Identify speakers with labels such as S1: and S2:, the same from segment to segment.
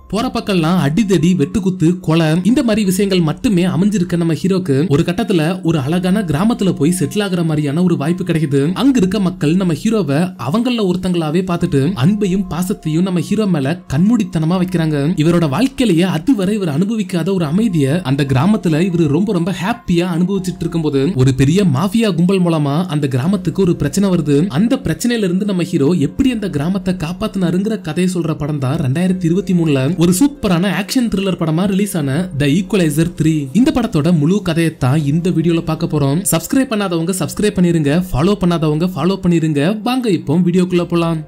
S1: போற பக்கம்லாம் அடிதடி வெட்டுக்குத்து கொலை இந்த மாதிரி விஷயங்கள் மட்டுமே அமைஞ்சிருக்க நம்ம ஹீரோக்கு ஒரு கட்டத்துல ஒரு அழகான கிராமத்துல போய் செட்டில் ஆகுற மாதிரியான ஒரு வாய்ப்பு கிடைக்குது அங்க இருக்க மக்கள் நம்ம ஹீரோவை அவங்கள ஒருத்தங்களாவே பார்த்துட்டு அன்பையும் பாசத்தையும் நம்ம ஹீரோ மேல கண்மூடித்தனமா வைக்கிறாங்க இவரோட வாழ்க்கையிலேயே அதுவரை இவர் அனுபவிக்காத ஒரு அமைதிய அந்த கிராமத்துல இவர் ரொம்ப ரொம்ப ஹாப்பியா அனுபவிச்சுட்டு இருக்கும்போது ஒரு பெரிய மாஃபியா கும்பல் மூலமா அந்த கிராமத்துக்கு ஒரு பிரச்சனை வருது அந்த பிரச்சனையில இருந்து நம்ம ஹீரோ எப்படி அந்த கிராமத்தை காப்பாத்தினாருங்கிற கதையை சொல்ற படம் தான் ரெண்டாயிரத்தி இருபத்தி மூணுல ஒரு சூப்பரான ஆக்ஷன் த்ரில்லர் படமா ரிலீஸ் ஆன த ஈக்குவலைசர் த்ரீ இந்த படத்தோட முழு கதையை தான் இந்த வீடியோல பார்க்க போறோம் சப்ஸ்கிரைப் பண்ணாதவங்க சப்ஸ்கிரைப் பண்ணிருங்க ஃபாலோ பண்ணாதவங்க ஃபாலோ பண்ணிருங்க வாங்க இப்போ வீடியோக்குள்ள போலாம்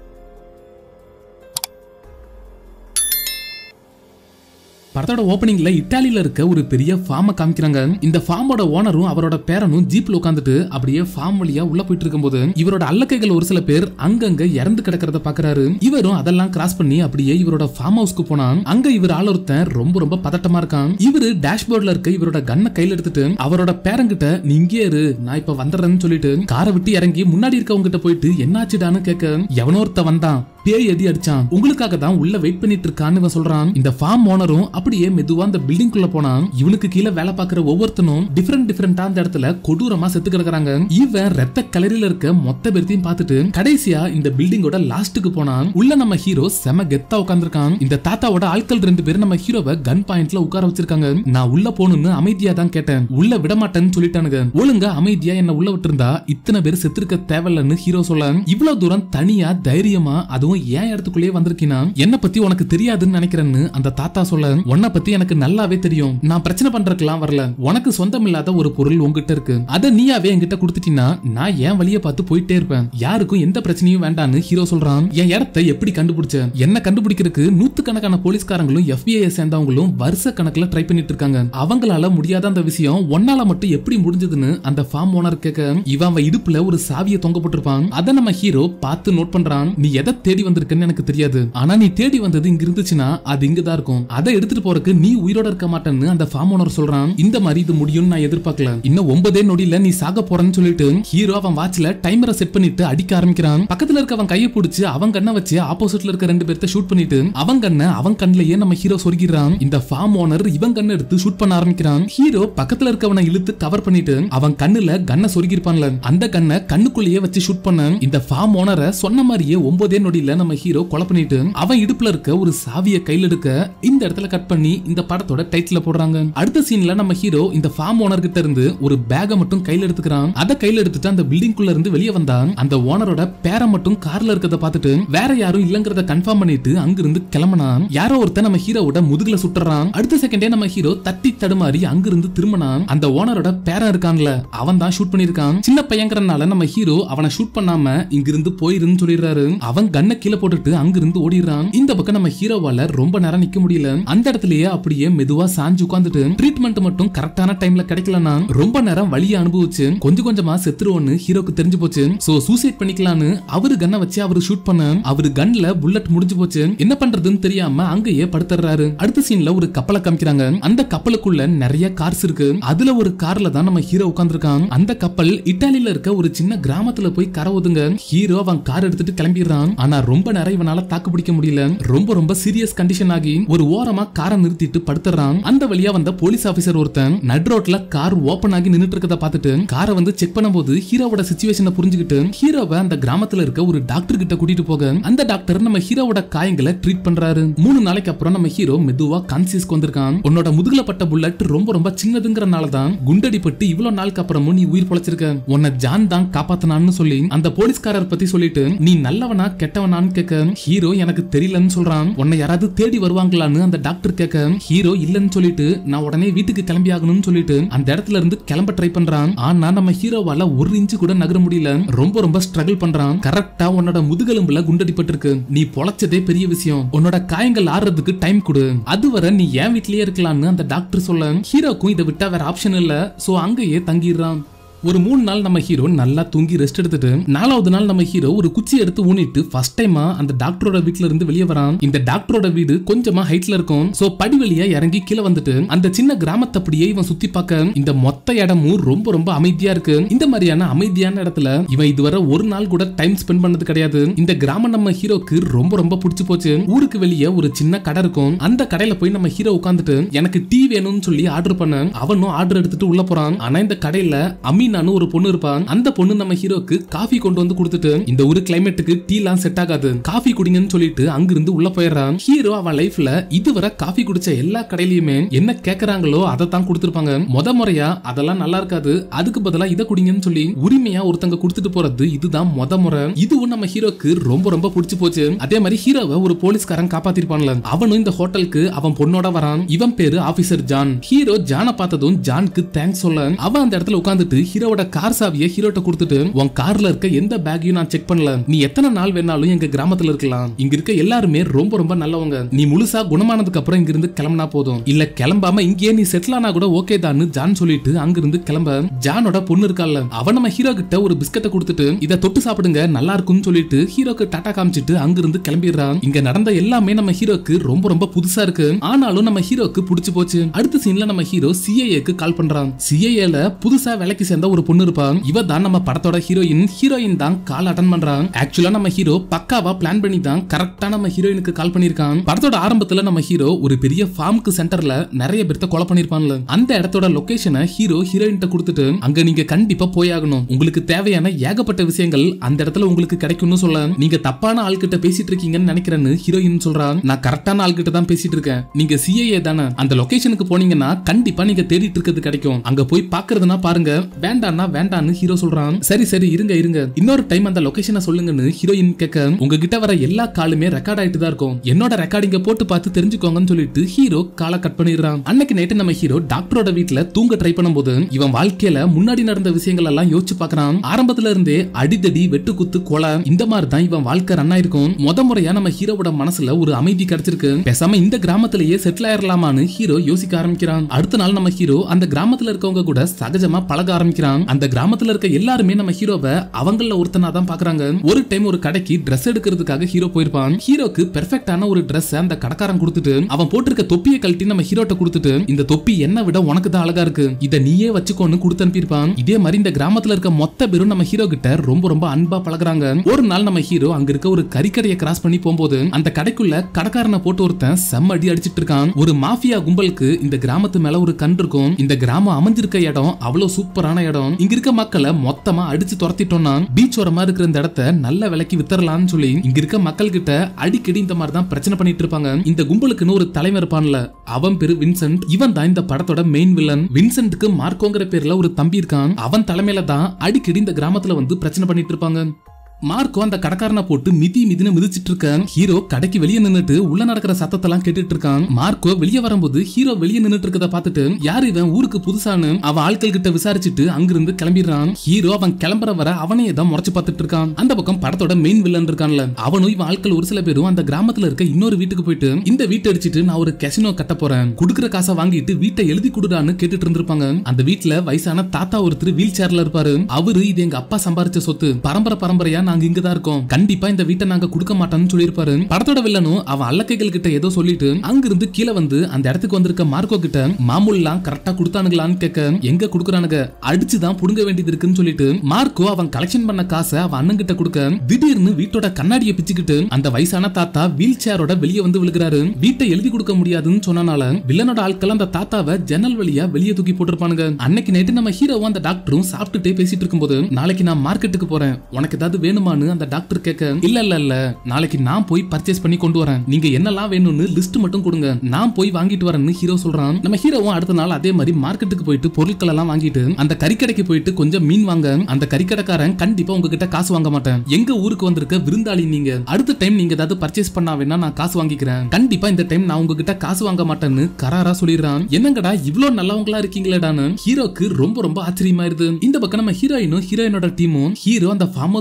S1: படத்தோட ஓப்பனிங்ல இட்டாலியில இருக்க ஒரு பெரிய ஃபார்மை காமிக்கிறாங்க இந்த ஃபார்மோட ஓனரும் அவரோட பேரனும் ஜீப்ல உட்காந்துட்டு அப்படியே ஃபார்ம் வழியா உள்ள போயிட்டு இருக்கும்போது இவரோட அல்லக்கைகள் ஒரு சில பேர் அங்கங்க இறந்து கிடக்கிறத பாக்குறாரு இவரும் அதெல்லாம் கிராஸ் பண்ணி அப்படியே இவரோட ஃபார்ம் ஹவுஸ்க்கு போனா அங்க இவர் ஆள் ஒருத்தன் ரொம்ப ரொம்ப பதட்டமா இருக்கான் இவரு டேஷ்போர்ட்ல இருக்க இவரோட கண்ணை கையில எடுத்துட்டு அவரோட பேரங்கிட்ட நீ இங்கே இரு நான் இப்ப வந்துடுறேன்னு சொல்லிட்டு காரை விட்டு இறங்கி முன்னாடி இருக்கவங்க கிட்ட போயிட்டு என்னாச்சுடான்னு கேட்க எவனோ ஒருத்த வந்தான் பேய் எதி அடிச்சான் உங்களுக்காக தான் உள்ள வெயிட் பண்ணிட்டு இருக்கான்னு இவன் சொல்றான் இந்த ஃபார்ம் ஓனரும் அப்படியே மெதுவா அந்த பில்டிங் குள்ள போனான் இவனுக்கு கீழே வேலை பாக்குற ஒவ்வொருத்தனும் டிஃபரெண்ட் டிஃபரெண்டா அந்த இடத்துல கொடூரமா செத்து கிடக்குறாங்க இவன் ரத்த கலரில இருக்க மொத்த பேர்த்தையும் பார்த்துட்டு கடைசியா இந்த பில்டிங்கோட லாஸ்ட்டுக்கு போனான் உள்ள நம்ம ஹீரோ செம கெத்தா உட்கார்ந்திருக்கான் இந்த தாத்தாவோட ஆட்கள் ரெண்டு பேரும் நம்ம ஹீரோவை கன் பாயிண்ட்ல உட்கார வச்சிருக்காங்க நான் உள்ள போகணும்னு அமைதியா தான் கேட்டேன் உள்ள விட மாட்டேன்னு சொல்லிட்டானுங்க ஒழுங்கா அமைதியா என்ன உள்ள விட்டுருந்தா இத்தனை பேர் செத்துருக்க தேவையில்லன்னு ஹீரோ சொல்ல இவ்வளவு தூரம் தனியா தைரியமா அதுவும் ஏன் இடத்துக்குள்ளேயே வந்திருக்கீனா என்ன பத்தி உனக்கு தெரியாதுன்னு நினைக்கிறேன்னு அந்த தாத்தா சொல்ல உன்னை பத்தி எனக்கு நல்லாவே தெரியும் நான் பிரச்சனை பண்றதுக்கெல்லாம் வரல உனக்கு சொந்தம் இல்லாத ஒரு பொருள் உங்ககிட்ட இருக்கு அதை நீயாவே என்கிட்ட கொடுத்துட்டீங்கன்னா நான் என் வழியை பார்த்து போயிட்டே இருப்பேன் யாருக்கும் எந்த பிரச்சனையும் வேண்டான்னு ஹீரோ சொல்றான் என் இடத்தை எப்படி கண்டுபிடிச்ச என்ன கண்டுபிடிக்கிறதுக்கு நூத்துக்கணக்கான போலீஸ்காரங்களும் எஃபிஐ சேர்ந்தவங்களும் வருஷ கணக்குல ட்ரை பண்ணிட்டு இருக்காங்க அவங்களால முடியாத அந்த விஷயம் ஒன்னால மட்டும் எப்படி முடிஞ்சதுன்னு அந்த ஃபார்ம் ஓனர் கேட்க இவன் அவன் இடுப்புல ஒரு சாவியை தொங்க போட்டிருப்பான் அதை நம்ம ஹீரோ பார்த்து நோட் பண்றான் நீ எதை தேடி வந்திருக்கன்னு எனக்கு தெரியாது ஆனா நீ தேடி வந்தது இங்க இருந்துச்சுன்னா அது இங்கதான் இருக்கும் அதை எடுத்துட்டு போறதுக்கு நீ உயிரோட இருக்க மாட்டேன்னு அந்த ஃபார்ம் ஓனர் சொல்றான் இந்த மாதிரி இது முடியும்னு நான் எதிர்பார்க்கல இன்னும் ஒன்பதே நொடியில நீ சாக போறன்னு சொல்லிட்டு ஹீரோ அவன் வாட்ச்ல டைமரை செட் பண்ணிட்டு அடிக்க ஆரம்பிக்கிறான் பக்கத்துல இருக்க அவன் கையை பிடிச்சு அவன் கண்ணை வச்சு ஆப்போசிட்ல இருக்க ரெண்டு பேர்த்த ஷூட் பண்ணிட்டு அவன் கண்ணை அவன் கண்ணிலேயே நம்ம ஹீரோ சொருகிறான் இந்த ஃபார்ம் ஓனர் இவன் கண்ணை எடுத்து ஷூட் பண்ண ஆரம்பிக்கிறான் ஹீரோ பக்கத்துல இருக்கவனை இழுத்து கவர் பண்ணிட்டு அவன் கண்ணுல கண்ணை சொருகிருப்பான்ல அந்த கண்ணை கண்ணுக்குள்ளேயே வச்சு ஷூட் பண்ண இந்த ஃபார்ம் ஓனரை சொன்ன மாதிரியே ஒன்பதே நொடியில நம்ம ஹீரோ கொலை பண்ணிட்டு அவன் இடுப்புல இருக்க ஒரு சாவியை கையில எடுக்க இந்த இடத்துல கட் பண்ணி இந்த படத்தோட டைட்டில போடுறாங்க அடுத்த சீன்ல நம்ம ஹீரோ இந்த ஃபார்ம் ஓனர் கிட்ட இருந்து ஒரு பேக மட்டும் கையில எடுத்துக்கிறான் அதை கையில எடுத்துட்டு அந்த பில்டிங் குள்ள இருந்து வெளியே வந்தான் அந்த ஓனரோட பேரை மட்டும் கார்ல இருக்கிறத பார்த்துட்டு வேற யாரும் இல்லங்கிறத கன்ஃபார்ம் பண்ணிட்டு அங்கிருந்து கிளம்பினான் யாரோ ஒருத்தன் நம்ம ஹீரோவோட முதுகுல சுட்டுறான் அடுத்த செகண்டே நம்ம ஹீரோ தட்டி தடுமாறி அங்கிருந்து திரும்பினான் அந்த ஓனரோட பேரன் இருக்கான்ல அவன் தான் ஷூட் பண்ணிருக்கான் சின்ன பையங்கிறனால நம்ம ஹீரோ அவனை ஷூட் பண்ணாம இங்கிருந்து போயிருன்னு சொல்லிடுறாரு அவன் கண்ணை கீழே போட்டுட்டு அங்கிருந்து ஓடிடுறான் இந்த பக்கம் நம்ம ஹீரோவால ரொம்ப நேரம் நிக்க முடியல அந்த இடத்துலயே அப்படியே மெதுவா சாஞ்சு உட்காந்துட்டு ட்ரீட்மெண்ட் மட்டும் கரெக்டான டைம்ல கிடைக்கலனா ரொம்ப நேரம் வலிய அனுபவிச்சு கொஞ்சம் கொஞ்சமா செத்துருவோன்னு ஹீரோக்கு தெரிஞ்சு போச்சு சோ சூசைட் பண்ணிக்கலான்னு அவரு கண்ணை வச்சு அவரு ஷூட் பண்ண அவரு கன்ல புல்லட் முடிஞ்சு போச்சு என்ன பண்றதுன்னு தெரியாம அங்கேயே படுத்துறாரு அடுத்த சீன்ல ஒரு கப்பலை காமிக்கிறாங்க அந்த கப்பலுக்குள்ள நிறைய கார்ஸ் இருக்கு அதுல ஒரு கார்ல தான் நம்ம ஹீரோ உட்கார்ந்திருக்கான் அந்த கப்பல் இட்டாலியில இருக்க ஒரு சின்ன கிராமத்துல போய் கரை ஒதுங்க ஹீரோ அவன் கார் எடுத்துட்டு கிளம்பிடுறான் ஆனா ரொம்ப நேரம் இவனால தாக்கு பிடிக்க முடியல ரொம்ப ரொம்ப சீரியஸ் கண்டிஷன் ஆகி ஒரு ஓரமா காரை நிறுத்திட்டு படுத்துறான் அந்த வழியா வந்த போலீஸ் ஆபீசர் ஒருத்தன் நட் ரோட்ல கார் ஓபன் ஆகி நின்னுட்டு இருக்கத பார்த்துட்டு காரை வந்து செக் பண்ணும்போது ஹீரோவோட சுச்சுவேஷனை புரிஞ்சுக்கிட்டு ஹீரோவை அந்த கிராமத்துல இருக்க ஒரு டாக்டர் கிட்ட கூட்டிட்டு போக அந்த டாக்டர் நம்ம ஹீரோவோட காயங்களை ட்ரீட் பண்றாரு மூணு நாளைக்கு அப்புறம் நம்ம ஹீரோ மெதுவா கான்சியஸ்க்கு வந்திருக்கான் உன்னோட முதுகுல பட்ட புல்லட் ரொம்ப ரொம்ப சின்னதுங்கிறனால தான் குண்டடிப்பட்டு இவ்வளவு நாளுக்கு அப்புறமும் நீ உயிர் பொழைச்சிருக்க உன்னை ஜான் தான் காப்பாத்தினான்னு சொல்லி அந்த போலீஸ்காரர் பத்தி சொல்லிட்டு நீ நல்லவனா கெட்டவனான்னு கேட்க ஹீரோ எனக்கு தெரியலன்னு சொல்றான் உன்னை யாராவது தேடி வருவாங்களான்னு அந்த டாக்டர் கேட்க ஹீரோ இல்லன்னு சொல்லிட்டு நான் உடனே வீட்டுக்கு கிளம்பி ஆகணும்னு சொல்லிட்டு அந்த இடத்துல இருந்து கிளம்ப ட்ரை பண்றான் ஆனா நம்ம ஹீரோவால ஒரு இன்ச்சு கூட நகர முடியல ரொம்ப ரொம்ப ஸ்ட்ரகிள் பண்றான் கரெக்டா உன்னோட முதுகெலும்புல குண்டடிப்பட்டிருக்கு நீ பொழைச்சதே பெரிய விஷயம் உன்னோட காயங்கள் ஆறுறதுக்கு டைம் கொடு அதுவரை நீ ஏன் வீட்லயே இருக்கலாம்னு அந்த டாக்டர் சொல்ல ஹீரோக்கும் இதை விட்டா வேற ஆப்ஷன் இல்ல சோ அங்கேயே தங்கிடுறான் ஒரு மூணு நாள் நம்ம ஹீரோ நல்லா தூங்கி ரெஸ்ட் எடுத்துட்டு நாலாவது நாள் நம்ம ஹீரோ ஒரு குச்சி எடுத்து ஊனிட்டு ஃபர்ஸ்ட் டைமா அந்த டாக்டரோட வீட்ல இருந்து வெளியே வரான் இந்த டாக்டரோட வீடு கொஞ்சமா ஹைட்ல இருக்கும் சோ படி வழியா இறங்கி கீழே வந்துட்டு அந்த சின்ன கிராமத்தை அப்படியே இவன் சுத்தி பார்க்க இந்த மொத்த இடமும் ரொம்ப ரொம்ப அமைதியா இருக்கு இந்த மாதிரியான அமைதியான இடத்துல இவன் இதுவரை ஒரு நாள் கூட டைம் ஸ்பெண்ட் பண்ணது கிடையாது இந்த கிராமம் நம்ம ஹீரோக்கு ரொம்ப ரொம்ப பிடிச்சு போச்சு ஊருக்கு வெளியே ஒரு சின்ன கடை இருக்கும் அந்த கடையில போய் நம்ம ஹீரோ உட்காந்துட்டு எனக்கு டீ வேணும்னு சொல்லி ஆர்டர் பண்ண அவனும் ஆர்டர் எடுத்துட்டு உள்ள போறான் ஆனா இந்த கடையில அமீனான்னு ஒரு பொண்ணு இருப்பான் அந்த பொண்ணு நம்ம ஹீரோக்கு காஃபி கொண்டு வந்து கொடுத்துட்டு இந்த ஒரு கிளைமேட்டுக்கு டீ எல்லாம் செட் ஆகாது காஃபி குடிங்கன்னு சொல்லிட்டு அங்கிருந்து உள்ள போயிடுறான் ஹீரோ அவன் லைஃப்ல இதுவரை காஃபி குடிச்ச எல்லா கடையிலயுமே என்ன கேக்குறாங்களோ அதை தான் கொடுத்துருப்பாங்க முத முறையா அதெல்லாம் நல்லா இருக்காது அதுக்கு பதிலா இதை குடிங்கன்னு சொல்லி உரிமையா ஒருத்தங்க கொடுத்துட்டு போறது இதுதான் முத முறை இதுவும் நம்ம ஹீரோக்கு ரொம்ப ரொம்ப பிடிச்சு போச்சு அதே மாதிரி ஹீரோவை ஒரு போலீஸ்காரன் காப்பாத்திருப்பான்ல அவனும் இந்த ஹோட்டலுக்கு அவன் பொண்ணோட வரான் இவன் பேரு ஆபீசர் ஜான் ஹீரோ ஜானை பார்த்ததும் ஜானுக்கு தேங்க்ஸ் சொல்ல அவன் அந்த இடத்துல உட்காந்துட்டு ஹீரோவோட கார் சாவியை ஹீரோட்ட கொடுத்துட்டு உன் கார்ல இருக்க எந்த பேக்கையும் நான் செக் பண்ணல நீ எத்தனை நாள் வேணாலும் எங்க கிராமத்துல இருக்கலாம் இங்க இருக்க எல்லாருமே ரொம்ப ரொம்ப நல்லவங்க நீ முழுசா குணமானதுக்கு அப்புறம் இங்க இருந்து கிளம்பினா போதும் இல்ல கிளம்பாம இங்கேயே நீ செட்டில் ஆனா கூட ஓகே தான்னு ஜான் சொல்லிட்டு அங்கிருந்து கிளம்ப ஜானோட பொண்ணு இருக்கால அவன் நம்ம ஹீரோ கிட்ட ஒரு பிஸ்கட்டை கொடுத்துட்டு இதை தொட்டு சாப்பிடுங்க நல்லா இருக்கும்னு சொல்லிட்டு ஹீரோக்கு டாட்டா காமிச்சிட்டு அங்கிருந்து கிளம்பிடுறான் இங்க நடந்த எல்லாமே நம்ம ஹீரோக்கு ரொம்ப ரொம்ப புதுசா இருக்கு ஆனாலும் நம்ம ஹீரோக்கு பிடிச்சு போச்சு அடுத்த சீன்ல நம்ம ஹீரோ சிஏஏக்கு கால் பண்றான் சிஏஏல புதுசா வேலைக்கு சேர்ந்த ஒரு பொண்ணு இருப்பான் இவ தான் நம்ம படத்தோட ஹீரோயின் ஹீரோயின் தான் கால் அட்டன் பண்றான் ஆக்சுவலா நம்ம ஹீரோ பக்காவா பிளான் பண்ணி தான் கரெக்டா நம்ம ஹீரோயினுக்கு கால் பண்ணிருக்கான் படத்தோட ஆரம்பத்துல நம்ம ஹீரோ ஒரு பெரிய ஃபார்முக்கு சென்டர்ல நிறைய பேர்த்த கொலை பண்ணிருப்பான்ல அந்த இடத்தோட லொகேஷனை ஹீரோ ஹீரோயின்ட்ட கொடுத்துட்டு அங்க நீங்க கண்டிப்பா போயாகணும் உங்களுக்கு தேவையான ஏகப்பட்ட விஷயங்கள் அந்த இடத்துல உங்களுக்கு கிடைக்கும்னு சொல்ல நீங்க தப்பான ஆள்கிட்ட பேசிட்டு இருக்கீங்கன்னு நினைக்கிறேன்னு ஹீரோயின் சொல்றான் நான் கரெக்டான ஆள்கிட்ட தான் பேசிட்டு இருக்கேன் நீங்க சிஏஏ தானே அந்த லொகேஷனுக்கு போனீங்கன்னா கண்டிப்பா நீங்க தேடிட்டு இருக்கிறது கிடைக்கும் அங்க போய் பாக்குறதுனா பாருங்க வேண்டாம்னா வேண்டான்னு ஹீரோ சொல்றான் சரி சரி இருங்க இருங்க இன்னொரு டைம் அந்த லொகேஷனை சொல்லுங்கன்னு ஹீரோயின் கேட்க உங்ககிட்ட வர எல்லா காலுமே ரெக்கார்ட் ஆயிட்டு தான் இருக்கும் என்னோட ரெக்கார்டிங்க போட்டு பார்த்து தெரிஞ்சுக்கோங்கன்னு சொல்லிட்டு ஹீரோ காலை கட் பண்ணிடுறான் அன்னைக்கு நைட்டு நம்ம ஹீரோ டாக்டரோட வீட்ல தூங்க ட்ரை பண்ணும்போது இவன் வாழ்க்கையில முன்னாடி நடந்த விஷயங்கள் எல்லாம் யோசிச்சு பார்க்கறான் ஆரம்பத்துல இருந்தே அடிதடி வெட்டுக்குத்து கொலை இந்த மாதிரி தான் இவன் வாழ்க்கை ரன் ஆயிருக்கும் முத முறையா நம்ம ஹீரோவோட மனசுல ஒரு அமைதி கிடைச்சிருக்கு பேசாம இந்த கிராமத்திலேயே செட்டில் ஆயிரலாமான்னு ஹீரோ யோசிக்க ஆரம்பிக்கிறான் அடுத்த நாள் நம்ம ஹீரோ அந்த கிராமத்துல இருக்கவங்க கூட சகஜமா பழக ஆரம்பிக்கிறான் அந்த கிராமத்துல இருக்க எல்லாருமே நம்ம ஹீரோவை அவங்கள ஒருத்தனா தான் பாக்குறாங்க ஒரு டைம் ஒரு கடைக்கு Dress எடுக்கிறதுக்காக ஹீரோ போயிருப்பான் ஹீரோக்கு பெர்ஃபெக்டான ஒரு Dress அந்த கடைக்காரன் கொடுத்துட்டு அவன் போட்டிருக்க தொப்பியை கழட்டி நம்ம ஹீரோட்ட கொடுத்துட்டு இந்த தொப்பி என்ன விட உனக்கு தான் அழகா இருக்கு இத நீயே வச்சுக்கோன்னு கொடுத்து அனுப்பியிருப்பான் இதே மாதிரி இந்த கிராமத்துல இருக்க மொத்த பேரும் நம்ம ஹீரோ கிட்ட ரொம்ப ரொம்ப அன்பா பழகுறாங்க ஒரு நாள் நம்ம ஹீரோ அங்க இருக்க ஒரு கறிக்கடையை கிராஸ் பண்ணி போகும்போது அந்த கடைக்குள்ள கடைக்காரனை போட்டு ஒருத்தன் செம்ம அடி அடிச்சிட்டு இருக்கான் ஒரு மாஃபியா கும்பலுக்கு இந்த கிராமத்து மேல ஒரு கண் இருக்கும் இந்த கிராமம் அமைஞ்சிருக்க இடம் அவ்வளவு சூப்பரான இடம் இங்க இருக்க மக்களை மொத்தமா அடிச்சு துரத்திட்டோம்னா பீச் ஓரமா இருக்கிற இந்த இடத்த நல்ல விலைக்கு வித்தரலாம்னு சொல்லி இங்க இருக்க மக்கள் கிட்ட அடிக்கடி இந்த மாதிரி தான் பிரச்சனை பண்ணிட்டு இருப்பாங்க இந்த கும்பலுக்குன்னு ஒரு தலைவர் இருப்பான்ல அவன் பேரு வின்சென்ட் இவன் தான் இந்த படத்தோட மெயின் வில்லன் வின்சென்ட்டுக்கு மார்க்கோங்கிற பேர்ல ஒரு தம்பி இருக்கான் அவன் தலைமையில தான் அடிக்கடி இந்த கிராமத்துல வந்து பிரச்சனை பண்ணிட்டு இருப்பாங்க மார்க்கோ அந்த கடைக்காரனை போட்டு மிதி மிதின்னு மிதிச்சிட்டு இருக்கான் ஹீரோ கடைக்கு வெளியே நின்னுட்டு உள்ள நடக்கிற சத்தத்தெல்லாம் கேட்டுட்டு இருக்கான் மார்க்கோ வெளியே வரும்போது ஹீரோ வெளியே நின்னுட்டு இருக்கத பார்த்துட்டு யார் இவன் ஊருக்கு புதுசான்னு அவன் ஆட்கள் கிட்ட விசாரிச்சுட்டு அங்கிருந்து கிளம்பிடுறான் ஹீரோ அவன் கிளம்புற வர அவனையே தான் முறைச்சு பார்த்துட்டு இருக்கான் அந்த பக்கம் படத்தோட மெயின் வில்லன் இருக்கான்ல அவனும் இவன் ஆட்கள் ஒரு சில பேரும் அந்த கிராமத்துல இருக்க இன்னொரு வீட்டுக்கு போயிட்டு இந்த வீட்டை அடிச்சிட்டு நான் ஒரு கசினோ கட்ட போறேன் குடுக்குற காசை வாங்கிட்டு வீட்டை எழுதி கொடுடான்னு கேட்டுட்டு இருந்திருப்பாங்க அந்த வீட்ல வயசான தாத்தா ஒருத்தர் வீல் சேர்ல இருப்பாரு அவரு இது எங்க அப்பா சம்பாரிச்ச சொத்து பரம்பரை பரம்பரையா நாங்க இங்க தான் இருக்கோம் கண்டிப்பா இந்த வீட்டை நாங்க கொடுக்க மாட்டோம்னு சொல்லியிருப்பாரு படத்தோட வில்லனும் அவன் அல்லக்கைகள் கிட்ட ஏதோ சொல்லிட்டு அங்கிருந்து கீழே வந்து அந்த இடத்துக்கு வந்திருக்க மார்க்கோ கிட்ட மாமூல்லாம் கரெக்டா கொடுத்தானுங்களான்னு கேட்க எங்க கொடுக்குறானுங்க அடிச்சுதான் புடுங்க வேண்டியது இருக்குன்னு சொல்லிட்டு மார்க்கோ அவன் கலெக்ஷன் பண்ண காசை அவன் அண்ணன் கிட்ட கொடுக்க திடீர்னு வீட்டோட கண்ணாடியை பிச்சுக்கிட்டு அந்த வயசான தாத்தா வீல் சேரோட வெளியே வந்து விழுகிறாரு வீட்டை எழுதி கொடுக்க முடியாதுன்னு சொன்னனால வில்லனோட ஆட்கள் அந்த தாத்தாவை ஜன்னல் வழியா வெளியே தூக்கி போட்டிருப்பானுங்க அன்னைக்கு நைட்டு நம்ம ஹீரோவும் அந்த டாக்டரும் சாப்பிட்டுட்டே பேசிட்டு இருக்கும்போது நாளைக்கு நான் மார்க்கெட்டுக்கு போறேன் உனக்கு ஏதாவது வேணுமான்னு அந்த டாக்டர் கேட்க இல்ல இல்ல இல்ல நாளைக்கு நான் போய் பர்ச்சேஸ் பண்ணி கொண்டு வரேன் நீங்க என்னெல்லாம் வேணும்னு லிஸ்ட் மட்டும் கொடுங்க நான் போய் வாங்கிட்டு வரேன்னு ஹீரோ சொல்றான் நம்ம ஹீரோவும் அடுத்த நாள் அதே மாதிரி மார்க்கெட்டுக்கு போயிட்டு பொருட்கள் எல்லாம் வாங்கிட்டு அந்த கறிக்கடைக்கு போயிட்டு கொஞ்சம் மீன் வாங்க அந்த கறிக்கடைக்காரன் கண்டிப்பா உங்ககிட்ட காசு வாங்க மாட்டேன் எங்க ஊருக்கு வந்திருக்க விருந்தாளி நீங்க அடுத்த டைம் நீங்க ஏதாவது பர்ச்சேஸ் பண்ணா வேணா நான் காசு வாங்கிக்கிறேன் கண்டிப்பா இந்த டைம் நான் உங்ககிட்ட காசு வாங்க மாட்டேன்னு கராரா சொல்லிடுறான் என்னங்கடா இவ்ளோ நல்லவங்களா இருக்கீங்களேடான்னு ஹீரோக்கு ரொம்ப ரொம்ப ஆச்சரியமாயிருது இந்த பக்கம் நம்ம ஹீரோயினும் ஹீரோயினோட டீமும் ஹீரோ அந்த ஃபார்ம் ஹவுஸோட லொகேஷன்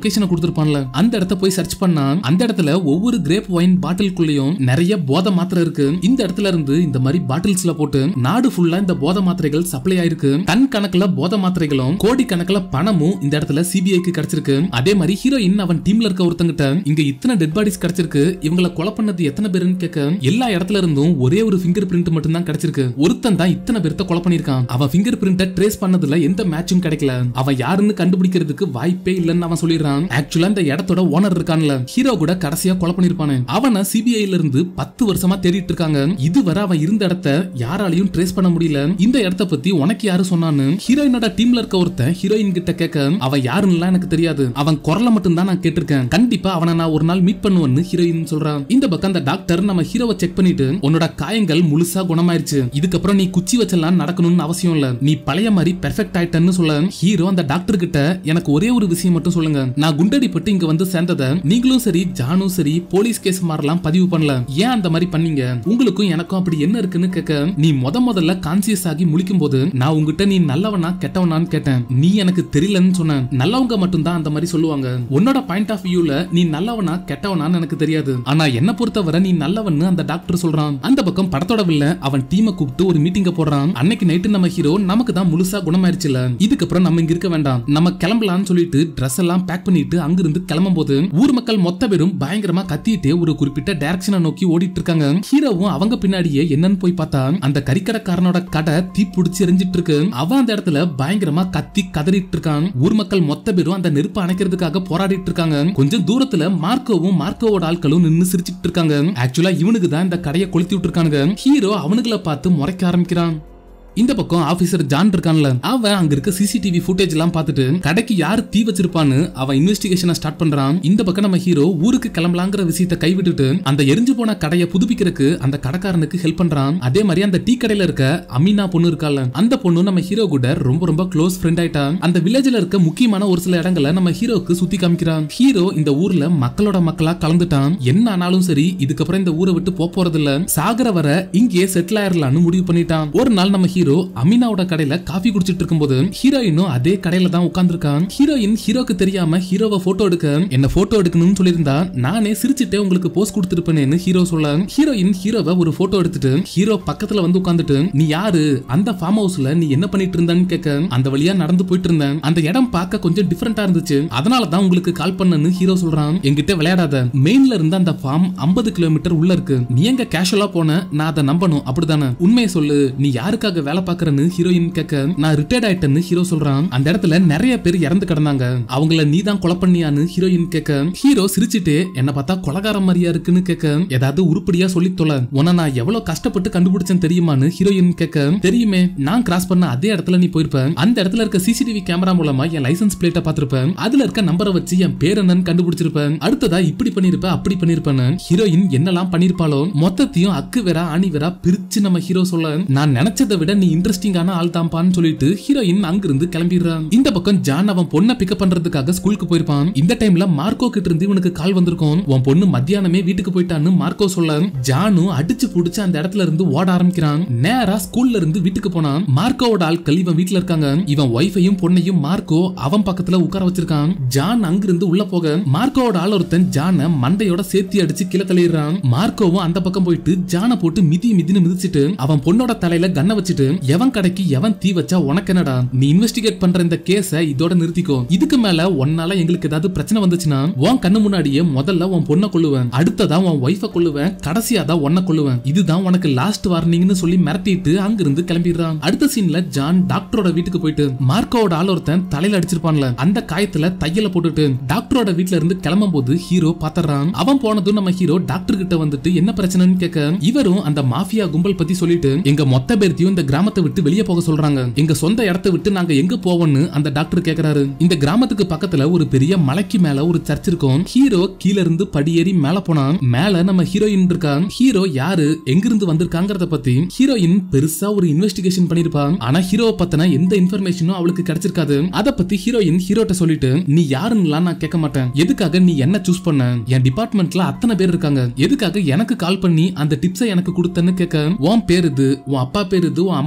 S1: லொகேஷனை கொடுத்துருப்பான்ல அந்த இடத்த போய் சர்ச் பண்ணா அந்த இடத்துல ஒவ்வொரு கிரேப் ஒயின் பாட்டிலுக்குள்ளேயும் நிறைய போதை மாத்திரை இருக்கு இந்த இடத்துல இருந்து இந்த மாதிரி பாட்டில்ஸ்ல போட்டு நாடு ஃபுல்லா இந்த போதை மாத்திரைகள் சப்ளை ஆயிருக்கு டன் கணக்குல போதை மாத்திரைகளும் கோடி கணக்குல பணமும் இந்த இடத்துல சிபிஐக்கு கிடைச்சிருக்கு அதே மாதிரி ஹீரோயின் அவன் டீம்ல இருக்க ஒருத்தங்கிட்ட இங்க இத்தனை டெட் பாடிஸ் கிடைச்சிருக்கு இவங்களை கொலை பண்ணது எத்தனை பேருன்னு கேட்க எல்லா இடத்துல இருந்தும் ஒரே ஒரு ஃபிங்கர் பிரிண்ட் மட்டும் தான் கிடைச்சிருக்கு ஒருத்தன் தான் இத்தனை பேர்த்த கொலை பண்ணிருக்கான் அவன் ஃபிங்கர் பிரிண்ட ட்ரேஸ் பண்ணதுல எந்த மேட்சும் கிடைக்கல அவன் யாருன்னு கண்டுபிடிக்கிறதுக்கு வாய்ப்பே இல்லைன்னு அவன் சொல்லிடுறான் ஆக்சுவலா இந்த இடத்தோட ஓனர் இருக்கான்ல ஹீரோ கூட கடைசியா கொலை பண்ணிருப்பானு அவனை சிபிஐல இருந்து பத்து வருஷமா தேடிட்டு இருக்காங்க இதுவரை அவன் இருந்த இடத்த யாராலையும் ட்ரேஸ் பண்ண முடியல இந்த இடத்த பத்தி உனக்கு யாரு சொன்னான்னு ஹீரோயினோட டீம்ல இருக்க ஒருத்தன் ஹீரோயின் கிட்ட கேட்க அவன் யாருன்னு எனக்கு தெரியாது அவன் குரலை மட்டும் தான் நான் கேட்டிருக்கேன் கண்டிப்பா அவனை நான் ஒரு நாள் மீட் பண்ணுவேன்னு ஹீரோயின் சொல்றான் இந்த பக்கம் அந்த டாக்டர் நம்ம ஹீரோவை செக் பண்ணிட்டு உன்னோட காயங்கள் முழுசா குணமாயிருச்சு இதுக்கப்புறம் நீ குச்சி வச்செல்லாம் நடக்கணும்னு அவசியம் இல்ல நீ பழைய மாதிரி பெர்ஃபெக்ட் ஆயிட்டன்னு சொல்ல ஹீரோ அந்த டாக்டர் கிட்ட எனக்கு ஒரே ஒரு விஷயம் மட்டும் சொல்லுங்க நான் குண்டடிப்பட்டு இங்க வந்து சேர்ந்தத நீங்களும் சரி ஜானும் சரி போலீஸ் கேஸ் மாதிரிலாம் பதிவு பண்ணல ஏன் அந்த மாதிரி பண்ணீங்க உங்களுக்கும் எனக்கும் அப்படி என்ன இருக்குன்னு கேட்க நீ முத முதல்ல கான்சியஸ் ஆகி முழிக்கும் போது நான் உங்ககிட்ட நீ நல்லவனா கெட்டவனான்னு கேட்டேன் நீ எனக்கு தெரியலன்னு சொன்ன நல்லவங்க மட்டும்தான் அந்த மாதிரி சொல்லுவாங்க உன்னோட பாயிண்ட் ஆஃப் வியூல நீ நல்லவனா கெட்டவனான்னு எனக்கு தெரியாது ஆனா என்ன பொறுத்தவரை நீ நல்லவன்னு அந்த டாக்டர் சொல்றான் அந்த பக்கம் படத்தோட வில்ல அவன் டீமை கூப்பிட்டு ஒரு மீட்டிங்க போடுறான் அன்னைக்கு நைட்டு நம்ம ஹீரோ நமக்கு தான் முழுசா குணமாயிருச்சுல இதுக்கப்புறம் நம்ம இங்க இருக்க வேண்டாம் நம்ம கிளம்பலாம்னு சொல்லிட்டு ட்ரெஸ் எல்லாம் பேக் பண்ணிட்டு அங்கிருந்து கிளம்பும் போது ஊர் மக்கள் மொத்த பேரும் பயங்கரமா கத்திட்டு ஒரு குறிப்பிட்ட டைரக்ஷனை நோக்கி ஓடிட்டு இருக்காங்க ஹீரோவும் அவங்க பின்னாடியே என்னன்னு போய் பார்த்தா அந்த கறிக்கடைக்காரனோட கடை தீ பிடிச்சி எரிஞ்சிட்டு இருக்கு அவன் அந்த இடத்துல பயங்கரமா கத்தி கதறிட்டு இருக்கான் ஊர் மக்கள் மொத்த பேரும் அந்த நெருப்பு அணைக்கிறதுக்காக போராடிட்டு இருக்காங்க கொஞ்சம் தூரத்துல மார்க்கோவும் மார்க்கோவோட ஆட்களும் நின்னு சிரிச்சிட்டு இருக்காங்க ஆக்சுவலா இவனுக்கு தான் இந்த கடையை கொளுத்தி விட்டுருக்கானுங்க ஹீரோ அவனுங்களை பார்த்து முறைக்க ஆரம்பிக்கிறான் இந்த பக்கம் ஆபீசர் ஜான் இருக்கான்ல அவன் அங்க இருக்க சிசிடிவி ஃபுட்டேஜ் எல்லாம் பார்த்துட்டு கடைக்கு யார் தீ வச்சிருப்பான்னு அவன் இன்வெஸ்டிகேஷனை ஸ்டார்ட் பண்றான் இந்த பக்கம் நம்ம ஹீரோ ஊருக்கு கிளம்பலாங்கிற விஷயத்த கைவிட்டுட்டு அந்த எரிஞ்சு போன கடையை புதுப்பிக்கிறதுக்கு அந்த கடைக்காரனுக்கு ஹெல்ப் பண்றான் அதே மாதிரி அந்த டீ கடையில இருக்க அமீனா பொண்ணு இருக்கால அந்த பொண்ணு நம்ம ஹீரோ கூட ரொம்ப ரொம்ப க்ளோஸ் ஃப்ரெண்ட் ஆயிட்டா அந்த வில்லேஜ்ல இருக்க முக்கியமான ஒரு சில இடங்களை நம்ம ஹீரோக்கு சுத்தி காமிக்கிறான் ஹீரோ இந்த ஊர்ல மக்களோட மக்களா கலந்துட்டான் என்ன ஆனாலும் சரி இதுக்கப்புறம் இந்த ஊரை விட்டு போப் போறது இல்ல சாகர வர இங்கேயே செட்டில் ஆயிரலாம்னு முடிவு பண்ணிட்டான் ஒரு நாள் நம்ம ஹீரோ அமீனாவோட கடையில காஃபி குடிச்சிட்டு இருக்கும்போது ஹீரோயினும் அதே கடையில தான் உட்கார்ந்திருக்கான் ஹீரோயின் ஹீரோக்கு தெரியாம ஹீரோவை போட்டோ எடுக்க என்ன போட்டோ எடுக்கணும்னு சொல்லியிருந்தா நானே சிரிச்சுட்டே உங்களுக்கு போஸ்ட் கொடுத்துருப்பேன்னு ஹீரோ சொல்ல ஹீரோயின் ஹீரோவை ஒரு போட்டோ எடுத்துட்டு ஹீரோ பக்கத்துல வந்து உட்கார்ந்துட்டு நீ யாரு அந்த ஃபார்ம் ஹவுஸ்ல நீ என்ன பண்ணிட்டு இருந்தன்னு கேட்க அந்த வழியா நடந்து போயிட்டு இருந்தேன் அந்த இடம் பார்க்க கொஞ்சம் டிஃபரெண்டா இருந்துச்சு அதனால தான் உங்களுக்கு கால் பண்ணன்னு ஹீரோ சொல்றான் என்கிட்ட விளையாடாத மெயின்ல இருந்த அந்த ஃபார்ம் 50 கிலோமீட்டர் உள்ள இருக்கு நீ எங்க கேஷுவலா போன நான் அதை நம்பணும் அப்படிதானே உண்மையை சொல்லு நீ யாருக்காக வேலை பார்க்கறன்னு ஹீரோயின் கேட்க நான் ரிட்டையர்ட் ஆயிட்டேன்னு ஹீரோ சொல்றான் அந்த இடத்துல நிறைய பேர் இறந்து கிடந்தாங்க அவங்கள நீ தான் கொலை பண்ணியான்னு ஹீரோயின் கேட்க ஹீரோ சிரிச்சிட்டு என்ன பார்த்தா கொலகாரம் மாதிரியா இருக்குன்னு கேட்க ஏதாவது உருப்படியா சொல்லி தொலை உன்னை நான் எவ்வளவு கஷ்டப்பட்டு கண்டுபிடிச்சேன் தெரியுமான்னு ஹீரோயின் கேட்க தெரியுமே நான் கிராஸ் பண்ண அதே இடத்துல நீ போயிருப்ப அந்த இடத்துல இருக்க சிசிடிவி கேமரா மூலமா என் லைசன்ஸ் பிளேட்டை பார்த்திருப்பேன் அதுல இருக்க நம்பரை வச்சு என் பேர் என்னன்னு கண்டுபிடிச்சிருப்பேன் அடுத்ததா இப்படி பண்ணிருப்ப அப்படி பண்ணிருப்பேன்னு ஹீரோயின் என்னெல்லாம் பண்ணிருப்பாளோ மொத்தத்தையும் அக்கு வேறா ஆணி வேறா பிரிச்சு நம்ம ஹீரோ சொல்ல நான் நினைச்சதை விட நீ இன்ட்ரெஸ்டிங்கான ஆள் தான்பான்னு சொல்லிட்டு ஹீரோயின் அங்கிருந்து கிளம்பிடுறான் இந்த பக்கம் ஜான் அவன் பொண்ணை பிக்கப் பண்றதுக்காக ஸ்கூலுக்கு போயிருப்பான் இந்த டைம்ல மார்க்கோ கிட்ட இருந்து இவனுக்கு கால் வந்திருக்கும் உன் பொண்ணு மத்தியானமே வீட்டுக்கு போயிட்டான்னு மார்க்கோ சொல்ல ஜானும் அடிச்சு புடிச்சு அந்த இடத்துல இருந்து ஓட ஆரம்பிக்கிறான் நேரா ஸ்கூல்ல இருந்து வீட்டுக்கு போனான் மார்க்கோவோட ஆட்கள் இவன் வீட்டுல இருக்காங்க இவன் ஒய்ஃபையும் பொண்ணையும் மார்க்கோ அவன் பக்கத்துல உட்கார வச்சிருக்கான் ஜான் அங்கிருந்து உள்ள போக மார்க்கோவோட ஆள் ஒருத்தன் ஜான மண்டையோட சேர்த்தி அடிச்சு கீழே தள்ளிடுறான் மார்க்கோவும் அந்த பக்கம் போயிட்டு ஜான போட்டு மிதி மிதின்னு மிதிச்சிட்டு அவன் பொண்ணோட தலையில கண்ணை வச்சுட்டு எவன் கடைக்கு எவன் தீ வச்சா உனக்கு என்னடா நீ இன்வெஸ்டிகேட் பண்ற இந்த கேஸ இதோட நிறுத்திக்கோ இதுக்கு மேல உன்னால எங்களுக்கு ஏதாவது பிரச்சனை வந்துச்சுன்னா உன் கண்ணு முன்னாடியே முதல்ல உன் பொண்ணை கொல்லுவேன் அடுத்ததா உன் ஒய்ஃபை கொல்லுவேன் கடைசியா தான் உன்னை கொல்லுவேன் இதுதான் உனக்கு லாஸ்ட் வார்னிங்னு சொல்லி மிரட்டிட்டு அங்கிருந்து கிளம்பிடுறான் அடுத்த சீன்ல ஜான் டாக்டரோட வீட்டுக்கு போயிட்டு மார்க்கோவோட ஆள் ஒருத்தன் தலையில அடிச்சிருப்பான்ல அந்த காயத்துல தையல போட்டுட்டு டாக்டரோட வீட்ல இருந்து கிளம்பும் போது ஹீரோ பாத்துறான் அவன் போனதும் நம்ம ஹீரோ டாக்டர் கிட்ட வந்துட்டு என்ன பிரச்சனைன்னு கேட்க இவரும் அந்த மாஃபியா கும்பல் பத்தி சொல்லிட்டு எங்க மொத்த பேர்த்தையும் இந்த கிராமத்தை விட்டு வெளியே போக சொல்றாங்க எங்க சொந்த இடத்தை விட்டு நாங்க எங்க போவோம்னு அந்த டாக்டர் கேக்குறாரு இந்த கிராமத்துக்கு பக்கத்துல ஒரு பெரிய மலைக்கு மேல ஒரு சர்ச் இருக்கும் ஹீரோ கீழ இருந்து படியேறி மேல போனான் மேல நம்ம ஹீரோயின் இருக்கா ஹீரோ யாரு எங்கிருந்து வந்திருக்காங்கறத பத்தி ஹீரோயின் பெருசா ஒரு இன்வெஸ்டிகேஷன் பண்ணிருப்பான் ஆனா ஹீரோவை பத்தின எந்த இன்ஃபர்மேஷனும் அவளுக்கு கிடைச்சிருக்காது அத பத்தி ஹீரோயின் ஹீரோட்ட சொல்லிட்டு நீ யாருன்னுலாம் நான் கேட்க மாட்டேன் எதுக்காக நீ என்ன சூஸ் பண்ண என் டிபார்ட்மெண்ட்ல அத்தனை பேர் இருக்காங்க எதுக்காக எனக்கு கால் பண்ணி அந்த டிப்ஸை எனக்கு கொடுத்தன்னு கேட்க உன் பேர் இது உன் அப்பா பேர் இது உன் அம்மா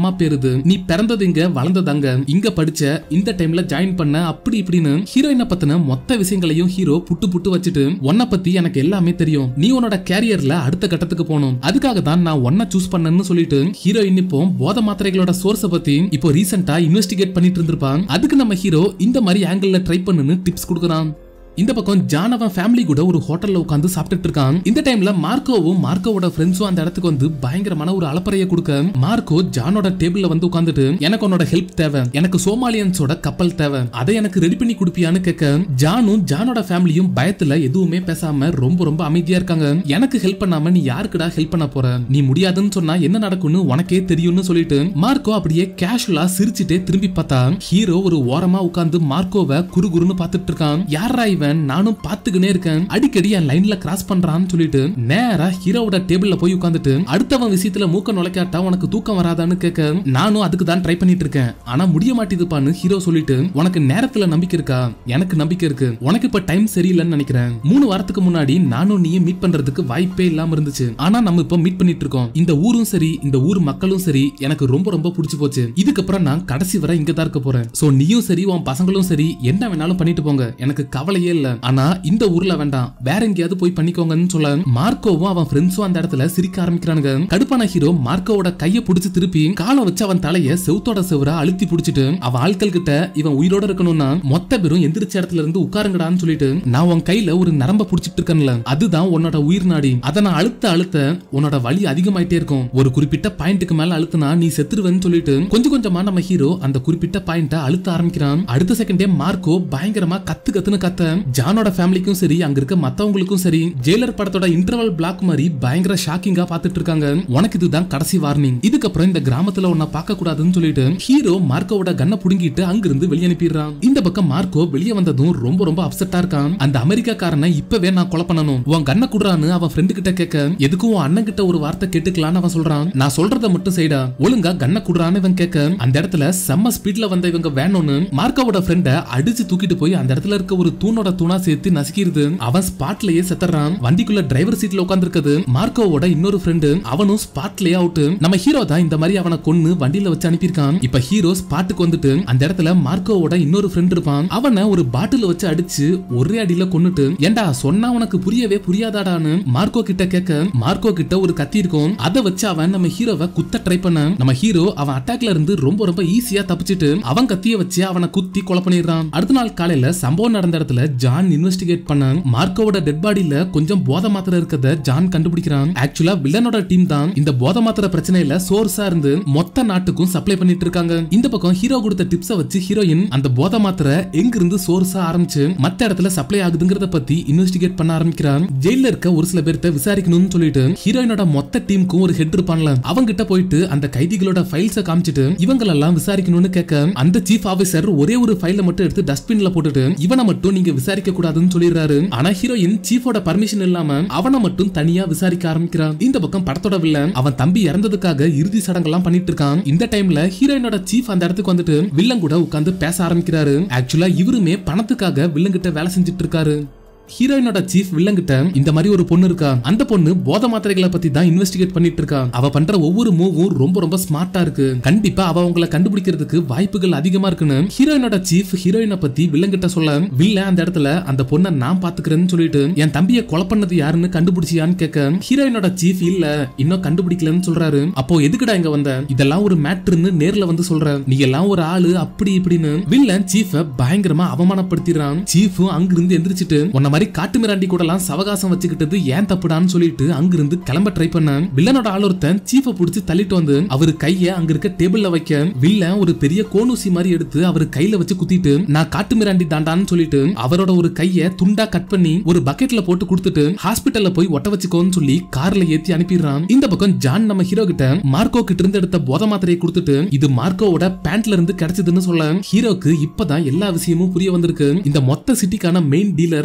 S1: அம்மா பேரு இது நீ பிறந்தது இங்க வளர்ந்தது அங்க இங்க படிச்ச இந்த டைம்ல ஜாயின் பண்ண அப்படி இப்படின்னு ஹீரோயினை பத்தின மொத்த விஷயங்களையும் ஹீரோ புட்டு புட்டு வச்சுட்டு உன்னை பத்தி எனக்கு எல்லாமே தெரியும் நீ உன்னோட கேரியர்ல அடுத்த கட்டத்துக்கு போகணும் அதுக்காக தான் நான் ஒன்ன சூஸ் பண்ணேன்னு சொல்லிட்டு ஹீரோயின் இப்போ போத மாத்திரைகளோட சோர்ஸ பத்தி இப்போ ரீசெண்டா இன்வெஸ்டிகேட் பண்ணிட்டு இருந்திருப்பான் அதுக்கு நம்ம ஹீரோ இந்த மாதிரி ஆங்கிள் ட்ரை பண்ணுன்னு டிப்ஸ் கொடுக்குறான் இந்த பக்கம் ஜான் அவன் ஃபேமிலி கூட ஒரு ஹோட்டல்ல உட்காந்து சாப்பிட்டுட்டு இருக்கான் இந்த டைம்ல மார்க்கோவும் மார்க்கோவோட ஃப்ரெண்ட்ஸும் அந்த இடத்துக்கு வந்து பயங்கரமான ஒரு அலப்பறைய கொடுக்க மார்க்கோ ஜானோட டேபிள்ல வந்து உட்காந்துட்டு எனக்கு உன்னோட ஹெல்ப் தேவை எனக்கு சோமாலியன்ஸோட கப்பல் தேவை அதை எனக்கு ரெடி பண்ணி கொடுப்பியான்னு கேட்க ஜானும் ஜானோட ஃபேமிலியும் பயத்துல எதுவுமே பேசாம ரொம்ப ரொம்ப அமைதியா இருக்காங்க எனக்கு ஹெல்ப் பண்ணாம நீ யாருக்குடா ஹெல்ப் பண்ண போற நீ முடியாதுன்னு சொன்னா என்ன நடக்கும்னு உனக்கே தெரியும்னு சொல்லிட்டு மார்க்கோ அப்படியே கேஷுவலா சிரிச்சுட்டே திரும்பி பார்த்தா ஹீரோ ஒரு ஓரமா உட்கார்ந்து மார்க்கோவை குறு குறுன்னு பார்த்துட்டு இருக்கான் யாரா இவன் நானும் பாத்துக்கினே இருக்கேன் அடிக்கடி என் லைன்ல கிராஸ் பண்றான்னு சொல்லிட்டு நேரா ஹீரோவோட டேபிள்ல போய் உட்காந்துட்டு அடுத்தவன் விஷயத்துல மூக்க நுழைக்காட்டா உனக்கு தூக்கம் வராதான்னு கேட்க நானும் அதுக்கு தான் ட்ரை பண்ணிட்டு இருக்கேன் ஆனா முடிய மாட்டேதுப்பான்னு ஹீரோ சொல்லிட்டு உனக்கு நேரத்துல நம்பிக்கை இருக்கா எனக்கு நம்பிக்கை இருக்கு உனக்கு இப்ப டைம் சரியில்லைன்னு நினைக்கிறேன் மூணு வாரத்துக்கு முன்னாடி நானும் நீயும் மீட் பண்றதுக்கு வாய்ப்பே இல்லாம இருந்துச்சு ஆனா நம்ம இப்ப மீட் பண்ணிட்டு இருக்கோம் இந்த ஊரும் சரி இந்த ஊர் மக்களும் சரி எனக்கு ரொம்ப ரொம்ப பிடிச்சு போச்சு இதுக்கப்புறம் நான் கடைசி வரை இங்க தான் இருக்க போறேன் சோ நீயும் சரி உன் பசங்களும் சரி என்ன வேணாலும் பண்ணிட்டு போங்க எனக்கு கவலையே இல்ல ஆனா இந்த ஊர்ல வேண்டாம் வேற எங்கேயாவது போய் பண்ணிக்கோங்கன்னு சொல்ல மார்க்கோவும் அவன் ஃப்ரெண்ட்ஸும் அந்த இடத்துல சிரிக்க ஆரம்பிக்கிறானுங்க கடுப்பான ஹீரோ மார்க்கோவோட கைய புடிச்சு திருப்பி காலை வச்சு அவன் தலைய செவுத்தோட செவரா அழுத்தி புடிச்சிட்டு அவன் ஆட்கள் கிட்ட இவன் உயிரோட இருக்கணும்னா மொத்த பேரும் எந்திரிச்ச இடத்துல இருந்து உட்காருங்கடான்னு சொல்லிட்டு நான் உன் கையில ஒரு நரம்ப புடிச்சிட்டு இருக்கேன்ல அதுதான் உன்னோட உயிர் நாடி அதை நான் அழுத்த அழுத்த உன்னோட வலி அதிகமாயிட்டே இருக்கும் ஒரு குறிப்பிட்ட பாயிண்ட்டுக்கு மேல அழுத்தினா நீ செத்துருவேன்னு சொல்லிட்டு கொஞ்சம் கொஞ்சமா நம்ம ஹீரோ அந்த குறிப்பிட்ட பாயிண்ட அழுத்த ஆரம்பிக்கிறான் அடுத்த செகண்டே மார்க்கோ பயங்கரமா கத்து கத்துன்னு கத்த ஜானோட ஃபேமிலிக்கும் சரி அங்க இருக்க மத்தவங்களுக்கும் சரி ஜெயிலர் படத்தோட இன்டர்வல் பிளாக் மாதிரி பயங்கர ஷாக்கிங்கா பாத்துட்டு இருக்காங்க உனக்கு இதுதான் கடைசி வார்னிங் இதுக்கப்புறம் இந்த கிராமத்துல உன்னை பார்க்க கூடாதுன்னு சொல்லிட்டு ஹீரோ மார்க்கோவோட கண்ணை புடுங்கிட்டு அங்கிருந்து வெளியே அனுப்பிடுறான் இந்த பக்கம் மார்க்கோ வெளியே வந்ததும் ரொம்ப ரொம்ப அப்செட்டா இருக்கான் அந்த அமெரிக்காக்காரனை இப்பவே நான் கொலை பண்ணணும் உன் கண்ணை குடுறான்னு அவன் ஃப்ரெண்டு கிட்ட கேட்க எதுக்கும் உன் அண்ணன் கிட்ட ஒரு வார்த்தை கேட்டுக்கலான்னு அவன் சொல்றான் நான் சொல்றத மட்டும் செய்டா ஒழுங்கா கண்ணை குடுறான்னு இவன் கேட்க அந்த இடத்துல செம்ம ஸ்பீட்ல வந்த இவங்க வேணும்னு மார்க்கோவோட ஃப்ரெண்ட அடிச்சு தூக்கிட்டு போய் அந்த இடத்துல இருக்க ஒரு தூணோட தூணா சேர்த்து நசுக்கிடுது அவன் ஸ்பாட்லயே செத்துறான் வண்டிக்குள்ள டிரைவர் சீட்ல உட்கார்ந்திருக்கிறது மார்க்கோவோட இன்னொரு ஃப்ரெண்டு அவனும் ஸ்பாட்லயே அவுட் நம்ம ஹீரோ தான் இந்த மாதிரி அவனை கொன்னு வண்டியில வச்சு அனுப்பியிருக்கான் இப்ப ஹீரோ ஸ்பாட்டுக்கு வந்துட்டு அந்த இடத்துல மார்க்கோவோட இன்னொரு ஃப்ரெண்ட் இருப்பான் அவனை ஒரு பாட்டில் வச்சு அடிச்சு ஒரே அடியில கொன்னுட்டு ஏண்டா சொன்னா உனக்கு புரியவே புரியாதாடான்னு மார்க்கோ கிட்ட கேட்க மார்க்கோ கிட்ட ஒரு கத்தி இருக்கும் அதை வச்சு அவன் நம்ம ஹீரோவை குத்த ட்ரை பண்ண நம்ம ஹீரோ அவன் அட்டாக்ல இருந்து ரொம்ப ரொம்ப ஈஸியா தப்பிச்சிட்டு அவன் கத்திய வச்சு அவனை குத்தி கொலை பண்ணிடுறான் அடுத்த நாள் காலையில சம்பவம் நடந்த இடத்துல ஜான் இன்வெஸ்டிகேட் பண்ண மார்க்கோவோட டெட் பாடியில கொஞ்சம் போத மாத்திரை இருக்கத ஜான் கண்டுபிடிக்கிறான் ஆக்சுவலா வில்லனோட டீம் தான் இந்த போத மாத்திரை பிரச்சனையில சோர்ஸா இருந்து மொத்த நாட்டுக்கும் சப்ளை பண்ணிட்டு இருக்காங்க இந்த பக்கம் ஹீரோ கொடுத்த டிப்ஸ வச்சு ஹீரோயின் அந்த போத மாத்திரை எங்க இருந்து சோர்ஸா ஆரம்பிச்சு மத்த இடத்துல சப்ளை ஆகுதுங்கிறத பத்தி இன்வெஸ்டிகேட் பண்ண ஆரம்பிக்கிறான் ஜெயில இருக்க ஒரு சில பேர்த்த விசாரிக்கணும்னு சொல்லிட்டு ஹீரோயினோட மொத்த டீமுக்கும் ஒரு ஹெட் இருப்பான்ல அவங்க கிட்ட போயிட்டு அந்த கைதிகளோட ஃபைல்ஸ காமிச்சிட்டு இவங்களெல்லாம் விசாரிக்கணும்னு கேட்க அந்த சீஃப் ஆபீசர் ஒரே ஒரு ஃபைல மட்டும் எடுத்து டஸ்ட்பின்ல போட்டுட்டு இவனை மட்டும் நீங்க விசாரிக்க கூடாதுன்னு சொல்லிடுறாரு ஆனா ஹீரோயின் சீஃபோட பர்மிஷன் இல்லாம அவனை மட்டும் தனியா விசாரிக்க ஆரம்பிக்கிறான் இந்த பக்கம் படத்தோட வில்லன் அவன் தம்பி இறந்ததுக்காக இறுதி சடங்கெல்லாம் பண்ணிட்டு இருக்கான் இந்த டைம்ல ஹீரோயினோட சீஃப் அந்த இடத்துக்கு வந்துட்டு வில்லன் கூட உட்கார்ந்து பேச ஆரம்பிக்கிறாரு ஆக்சுவலா இவருமே பணத்துக்காக வில்லன் கிட்ட வேலை செஞ்சுட்டு இருக்காரு ஹீரோயினோட சீஃப் வில்லங்கிட்ட இந்த மாதிரி ஒரு பொண்ணு இருக்கா அந்த பொண்ணு போத மாத்திரைகளை பத்தி தான் இன்வெஸ்டிகேட் பண்ணிட்டு இருக்கா அவ பண்ற ஒவ்வொரு மூவும் ரொம்ப ரொம்ப ஸ்மார்ட்டா இருக்கு கண்டிப்பா அவ உங்களை கண்டுபிடிக்கிறதுக்கு வாய்ப்புகள் அதிகமா இருக்குன்னு ஹீரோயினோட சீஃப் ஹீரோயினை பத்தி வில்லங்கிட்ட சொல்ல வில்ல அந்த இடத்துல அந்த பொண்ணை நான் பாத்துக்கிறேன்னு சொல்லிட்டு என் தம்பியை கொலை பண்ணது யாருன்னு கண்டுபிடிச்சியான்னு கேட்க ஹீரோயினோட சீஃப் இல்ல இன்னும் கண்டுபிடிக்கலன்னு சொல்றாரு அப்போ எதுக்குடா இங்க வந்த இதெல்லாம் ஒரு மேட்ருன்னு நேர்ல வந்து சொல்ற நீ எல்லாம் ஒரு ஆளு அப்படி இப்படின்னு வில்லன் சீஃப பயங்கரமா அவமானப்படுத்திடுறான் சீஃபும் அங்கிருந்து எந்திரிச்சிட்டு உன்ன மாதிரி காட்டு மிராண்டி கூட எல்லாம் சவகாசம் வச்சுக்கிட்டது ஏன் தப்புடான்னு சொல்லிட்டு அங்கிருந்து கிளம்ப ட்ரை பண்ண வில்லனோட ஆள் ஒருத்தன் சீஃப புடிச்சு தள்ளிட்டு வந்து அவரு கைய அங்க இருக்க டேபிள்ல வைக்க வில்லன் ஒரு பெரிய கோனூசி மாதிரி எடுத்து அவர் கையில வச்சு குத்திட்டு நான் காட்டு மிராண்டி தாண்டான்னு சொல்லிட்டு அவரோட ஒரு கைய துண்டா கட் பண்ணி ஒரு பக்கெட்ல போட்டு கொடுத்துட்டு ஹாஸ்பிட்டல்ல போய் ஒட்ட வச்சுக்கோன்னு சொல்லி கார்ல ஏத்தி அனுப்பிடுறான் இந்த பக்கம் ஜான் நம்ம ஹீரோ கிட்ட மார்க்கோ கிட்ட இருந்து எடுத்த போத மாத்திரையை கொடுத்துட்டு இது மார்க்கோவோட பேண்ட்ல இருந்து கிடைச்சதுன்னு சொல்ல ஹீரோக்கு இப்பதான் எல்லா விஷயமும் புரிய வந்திருக்கு இந்த மொத்த சிட்டிக்கான மெயின் டீலர் மார்க்கோ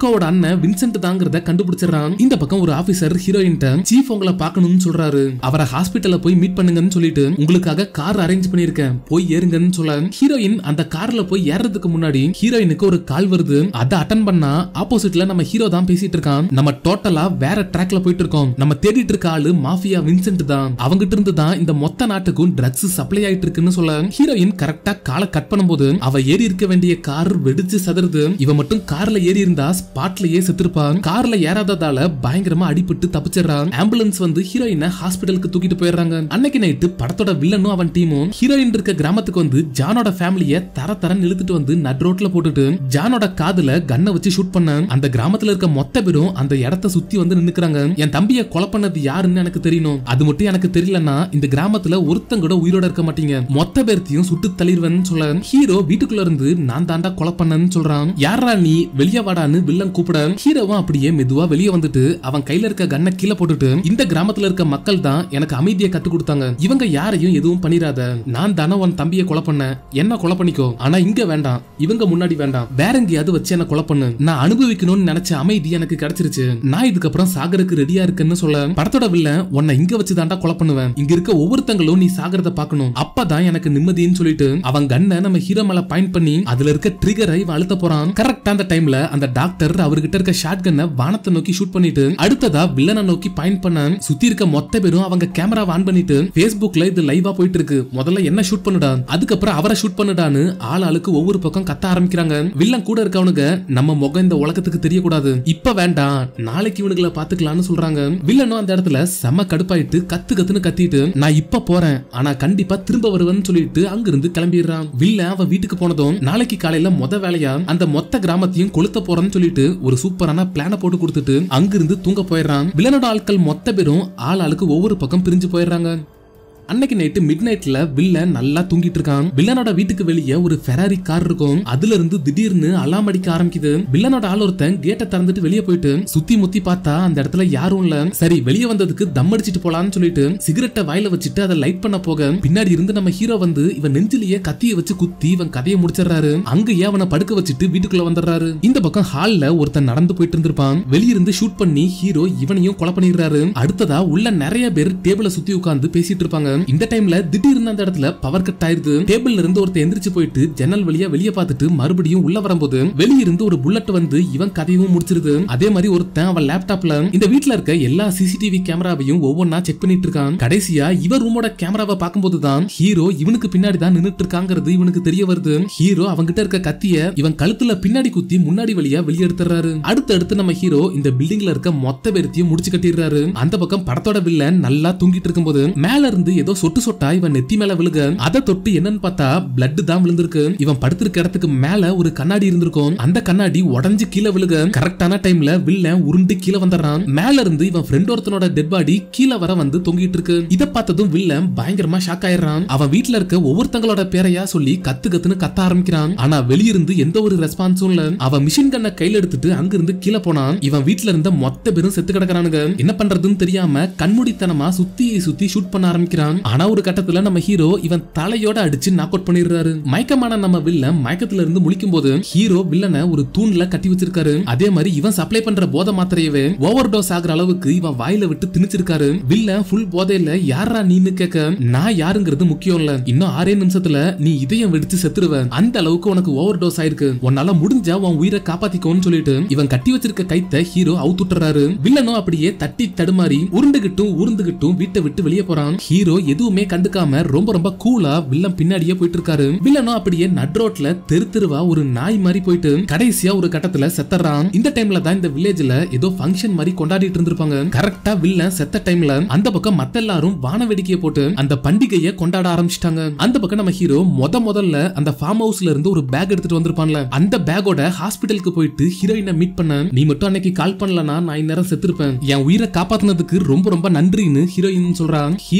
S1: மார்க்கோவோட அண்ணன் வின்சென்ட் தாங்கிறத கண்டுபிடிச்சிடறான் இந்த பக்கம் ஒரு ஆபீசர் ஹீரோயின்ட்ட சீஃப் உங்களை பார்க்கணும்னு சொல்றாரு அவரை ஹாஸ்பிட்டல்ல போய் மீட் பண்ணுங்கன்னு சொல்லிட்டு உங்களுக்காக கார் அரேஞ்ச் பண்ணிருக்கேன் போய் ஏறுங்கன்னு சொல்ல ஹீரோயின் அந்த கார்ல போய் ஏறதுக்கு முன்னாடி ஹீரோயினுக்கு ஒரு கால் வருது அதை அட்டன் பண்ணா ஆப்போசிட்ல நம்ம ஹீரோ தான் பேசிட்டு இருக்கான் நம்ம டோட்டலா வேற ட்ராக்ல போயிட்டு இருக்கோம் நம்ம தேடிட்டு இருக்க ஆளு மாஃபியா வின்சென்ட் தான் அவங்கிட்ட இருந்து தான் இந்த மொத்த நாட்டுக்கும் ட்ரக்ஸ் சப்ளை ஆயிட்டு இருக்குன்னு சொல்ல ஹீரோயின் கரெக்டா காலை கட் பண்ணும்போது அவ ஏறி இருக்க வேண்டிய கார் வெடிச்சு சதுருது இவ மட்டும் கார்ல ஏறி இருந்தா ஸ்பாட்லயே செத்துருப்பான் கார்ல ஏறாததால பயங்கரமா அடிபட்டு தப்பிச்சிடறான் ஆம்புலன்ஸ் வந்து ஹீரோயினை ஹாஸ்பிட்டலுக்கு தூக்கிட்டு போயிடுறாங்க அன்னைக்கு நைட்டு படத்தோட வில்லனும் அவன் டீமும் ஹீரோயின் இருக்க கிராமத்துக்கு வந்து ஜானோட ஃபேமிலிய தர தரன்னு இழுத்துட்டு வந்து நட் ரோட்ல போட்டுட்டு ஜானோட காதுல கன்னை வச்சு ஷூட் பண்ண அந்த கிராமத்துல இருக்க மொத்த பேரும் அந்த இடத்த சுத்தி வந்து நின்னுக்கிறாங்க என் தம்பிய கொலை பண்ணது யாருன்னு எனக்கு தெரியணும் அது மட்டும் எனக்கு தெரியலன்னா இந்த கிராமத்துல ஒருத்தங்க கூட உயிரோட இருக்க மாட்டீங்க மொத்த பேர்த்தையும் சுட்டு தள்ளிடுவேன்னு சொல்ல ஹீரோ வீட்டுக்குள்ள இருந்து நான் தாண்டா கொலை பண்ணேன்னு சொல்றான் யாரா நீ வெளியே வாடான்னு வில்லன் கூப்பிட ஹீரோவும் அப்படியே மெதுவா வெளியே வந்துட்டு அவன் கையில இருக்க கண்ணை கீழே போட்டுட்டு இந்த கிராமத்துல இருக்க மக்கள் தான் எனக்கு அமைதியை கத்து கொடுத்தாங்க இவங்க யாரையும் எதுவும் பண்ணிராத நான் தானே உன் தம்பியை கொலை பண்ணேன் என்ன கொலை பண்ணிக்கோ ஆனா இங்க வேண்டாம் இவங்க முன்னாடி வேண்டாம் வேற எங்கேயாவது வச்சு என்ன கொலை பண்ணு நான் அனுபவிக்கணும்னு நினைச்ச அமைதி எனக்கு கிடைச்சிருச்சு நான் இதுக்கப்புறம் சாகருக்கு ரெடியா இருக்குன்னு சொல்ல படத்தோட வில்ல உன்னை இங்க வச்சு தாண்டா கொலை பண்ணுவேன் இங்க இருக்க ஒவ்வொருத்தங்களும் நீ சாகிறத பார்க்கணும் அப்பதான் எனக்கு நிம்மதின்னு சொல்லிட்டு அவன் கண்ணை நம்ம ஹீரோ மேல பாயிண்ட் பண்ணி அதுல இருக்க ட்ரிகரை இவன் அழுத்த போறான் கரெக்டா அந்த டைம்ல அந்த டாக்டர் அவர்கிட்ட இருக்க ஷாட் கன்னை வானத்தை நோக்கி ஷூட் பண்ணிட்டு அடுத்ததா வில்லனை நோக்கி பாயிண்ட் பண்ண சுத்தி இருக்க மொத்த பேரும் அவங்க கேமராவை ஆன் பண்ணிட்டு Facebookல இது லைவா போயிட்டு இருக்கு முதல்ல என்ன ஷூட் பண்ணுடா அதுக்கப்புறம் அவரை ஷூட் பண்ணுடான்னு ஆள் ஆளுக்கு ஒவ்வொரு பக்கம் கத்த ஆரம்பிக்கிறாங்க வில்லன் கூட இருக்கவனுங்க நம்ம முகம் இந்த உலகத்துக்கு தெரியக்கூடாது இப்ப வேண்டாம் நாளைக்கு இவனுங்களை பாத்துக்கலாம்னு சொல்றாங்க வில்லனும் அந்த இடத்துல செம கடுப்பாயிட்டு கத்து கத்துன்னு கத்திட்டு நான் இப்ப போறேன் ஆனா கண்டிப்பா திரும்ப வருவேன்னு சொல்லிட்டு அங்கிருந்து கிளம்பிடுறான் வில்லன் அவன் வீட்டுக்கு போனதும் நாளைக்கு காலையில மொத வேலையா அந்த மொத்த கிராமத்தையும் கொளுத்த போறேன்னு சொல்லிட்டு ஒரு சூப்பரான பிளான போட்டு கொடுத்துட்டு அங்கிருந்து தூங்க போயிடுறான் வில்லனோட ஆட்கள் மொத்த பேரும் ஆள் ஆளுக்கு ஒவ்வொரு பக்கம் பிரிஞ்சு போயிடுறாங்க அன்னைக்கு நைட்டு மிட் நைட்ல வில்லன் நல்லா தூங்கிட்டு இருக்கான் வில்லனோட வீட்டுக்கு வெளியே ஒரு ஃபெராரி கார் இருக்கும் அதுல இருந்து திடீர்னு அலாம் அடிக்க ஆரம்பிக்குது வில்லனோட ஆள் ஒருத்தன் கேட்டை திறந்துட்டு வெளியே போயிட்டு சுத்தி முத்தி பார்த்தா அந்த இடத்துல யாரும் இல்ல சரி வெளியே வந்ததுக்கு தம் அடிச்சிட்டு போலான்னு சொல்லிட்டு சிகரெட்டை வாயில வச்சுட்டு அதை லைட் பண்ண போக பின்னாடி இருந்து நம்ம ஹீரோ வந்து இவன் நெஞ்சிலேயே கத்திய வச்சு குத்தி இவன் கதையை முடிச்சிடுறாரு அங்கேயே அவனை படுக்க வச்சுட்டு வீட்டுக்குள்ள வந்துடுறாரு இந்த பக்கம் ஹால்ல ஒருத்தன் நடந்து போயிட்டு இருந்திருப்பான் வெளியிருந்து ஷூட் பண்ணி ஹீரோ இவனையும் கொலை பண்ணிடுறாரு அடுத்ததா உள்ள நிறைய பேர் டேபிள சுத்தி உட்கார்ந்து பேசிட்டு இருப்பாங்க இந்த டைம்ல திடீர்னு அந்த இடத்துல பவர் கட் ஆயிருது டேபிள்ல இருந்து ஒருத்தர் எந்திரிச்சு போயிட்டு ஜன்னல் வழியா வெளியே பார்த்துட்டு மறுபடியும் உள்ள வரும்போது வெளியிருந்து ஒரு புல்லட் வந்து இவன் கதையும் முடிச்சிருது அதே மாதிரி ஒருத்தன் அவன் லேப்டாப்ல இந்த வீட்ல இருக்க எல்லா சிசிடிவி கேமராவையும் ஒவ்வொன்னா செக் பண்ணிட்டு இருக்கான் கடைசியா இவன் ரூமோட கேமராவை பார்க்கும்போது தான் ஹீரோ இவனுக்கு பின்னாடி தான் நின்னுட்டு இருக்காங்கிறது இவனுக்கு தெரிய வருது ஹீரோ அவன்கிட்ட இருக்க கத்திய இவன் கழுத்துல பின்னாடி குத்தி முன்னாடி வழியா வெளியே எடுத்துறாரு அடுத்து அடுத்து நம்ம ஹீரோ இந்த பில்டிங்ல இருக்க மொத்த பேர்த்தையும் முடிச்சு கட்டிடுறாரு அந்த பக்கம் படத்தோட வில்லன் நல்லா தூங்கிட்டு இருக்கும்போது மேல இருந்து ஏதோ சொட்டு சொட்டா இவன் நெத்தி மேல விழுக அதை தொட்டு என்னன்னு பார்த்தா பிளட் தான் விழுந்திருக்கு இவன் படுத்திருக்க இடத்துக்கு மேல ஒரு கண்ணாடி இருந்திருக்கும் அந்த கண்ணாடி உடஞ்சு கீழே விழுக கரெக்டான டைம்ல வில்லன் உருண்டு கீழே வந்துடுறான் மேல இருந்து இவன் ஃப்ரெண்ட் ஒருத்தனோட டெட் பாடி கீழே வர வந்து தொங்கிட்டு இருக்கு இத பார்த்ததும் வில்லன் பயங்கரமா ஷாக் ஆயிடுறான் அவன் வீட்ல இருக்க ஒவ்வொருத்தங்களோட பேரையா சொல்லி கத்து கத்துன்னு கத்த ஆரம்பிக்கிறான் ஆனா வெளியிருந்து எந்த ஒரு ரெஸ்பான்ஸும் இல்ல அவன் மிஷின் கண்ணை கையில எடுத்துட்டு அங்கிருந்து கீழே போனான் இவன் வீட்ல இருந்த மொத்த பேரும் செத்து கிடக்குறானுங்க என்ன பண்றதுன்னு தெரியாம கண்மூடித்தனமா சுத்தி சுத்தி ஷூட் பண்ண ஆரம்பிக்கிறான் ஆனா ஒரு கட்டத்துல நம்ம ஹீரோ இவன் தலையோட அடிச்சு நாக் அவுட் பண்ணிடுறாரு மயக்கமான நம்ம வில்லன் மயக்கத்துல இருந்து முழிக்கும் போது ஹீரோ வில்லனை ஒரு தூண்ல கட்டி வச்சிருக்காரு அதே மாதிரி இவன் சப்ளை பண்ற போதை மாத்திரையவே ஓவர் டோஸ் ஆகுற அளவுக்கு இவன் வாயில விட்டு திணிச்சிருக்காரு வில்லன் ஃபுல் போதையில யாரா நீன்னு கேட்க நான் யாருங்கிறது முக்கியம் இல்ல இன்னும் ஆறே நிமிஷத்துல நீ இதயம் வெடிச்சு செத்துருவ அந்த அளவுக்கு உனக்கு ஓவர் டோஸ் ஆயிருக்கு உன்னால முடிஞ்சா உன் உயிரை காப்பாத்திக்கோன்னு சொல்லிட்டு இவன் கட்டி வச்சிருக்க கைத்த ஹீரோ அவுத்துட்டுறாரு வில்லனும் அப்படியே தட்டி தடுமாறி உருண்டுகிட்டும் ஊர்ந்துகிட்டும் வீட்டை விட்டு வெளியே போறான் ஹீரோ எதுவுமே கண்டுக்காம ரொம்ப ரொம்ப கூலா வில்லன் பின்னாடியே போயிட்டு இருக்காரு வில்லனும் அப்படியே நட்ரோட்ல தெரு தெருவா ஒரு நாய் மாதிரி போயிட்டு கடைசியா ஒரு கட்டத்துல செத்தறான் இந்த டைம்ல தான் இந்த வில்லேஜ்ல ஏதோ ஃபங்க்ஷன் மாதிரி கொண்டாடிட்டு இருந்திருப்பாங்க கரெக்டா வில்லன் செத்த டைம்ல அந்த பக்கம் மத்த எல்லாரும் வான வேடிக்கையை போட்டு அந்த பண்டிகையை கொண்டாட ஆரம்பிச்சிட்டாங்க அந்த பக்கம் நம்ம ஹீரோ முத முதல்ல அந்த ஃபார்ம் ஹவுஸ்ல இருந்து ஒரு பேக் எடுத்துட்டு வந்திருப்பான்ல அந்த பேக்கோட ஹாஸ்பிட்டலுக்கு போயிட்டு ஹீரோயினை மீட் பண்ண நீ மட்டும் அன்னைக்கு கால் பண்ணலனா நான் இந்நேரம் செத்துருப்பேன் என் உயிரை காப்பாத்துனதுக்கு ரொம்ப ரொம்ப நன்றின்னு ஹீரோயின் சொல்றான் ஹீரோ அந்த